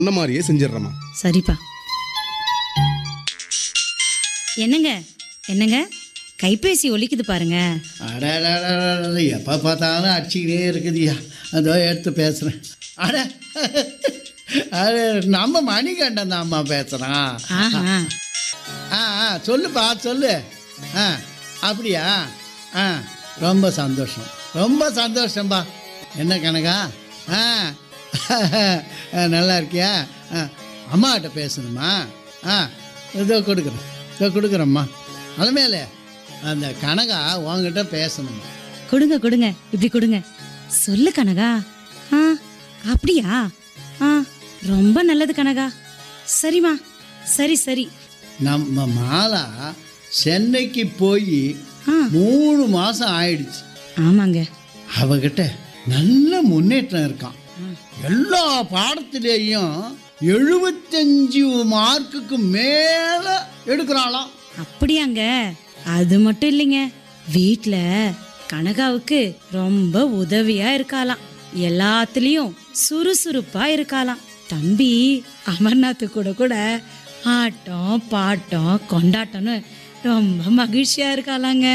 சொன்ன மாதிரியே செஞ்சிடுறேம்மா சரிப்பா என்னங்க என்னங்க கைபேசி ஒலிக்குது பாருங்க அட எப்போ பார்த்தாலும் அடிச்சுக்கிட்டே இருக்குதுயா அதோ எடுத்து பேசுகிறேன் அட அது நம்ம மணிகண்டன் தான் அம்மா பேசுகிறான் ஆஹா ஆ ஆ சொல்லுப்பா சொல்லு ஆ அப்படியா ஆ ரொம்ப சந்தோஷம் ரொம்ப சந்தோஷம்பா என்ன கணக்கா ஆ நல்லா இருக்கியா ஆ அம்மாகிட்ட பேசணுமா ஆ இதோ கொடுக்குறேன் இதோ கொடுக்குறேம்மா அலமேலே அந்த கனகா உங்ககிட்ட பேசணுமா கொடுங்க கொடுங்க இப்படி கொடுங்க சொல்லு கனகா ஆ அப்படியா ஆ ரொம்ப நல்லது கனகா சரிம்மா சரி சரி நம்ம மாலா சென்னைக்கு போய் ஆ மூணு மாதம் ஆயிடுச்சு ஆமாங்க அவகிட்ட நல்ல முன்னேற்றம் இருக்கான் எல்லா பாடத்திலேயும் எழுபத்தஞ்சு மார்க்குக்கு மேல எடுக்கிறாளாம் அப்படியாங்க அது மட்டும் இல்லைங்க வீட்ல கனகாவுக்கு ரொம்ப உதவியா இருக்காளாம் எல்லாத்துலயும் சுறுசுறுப்பா இருக்காளாம் தம்பி அமர்நாத் கூட கூட ஆட்டம் பாட்டம் கொண்டாட்டம்னு ரொம்ப மகிழ்ச்சியா இருக்காளாங்க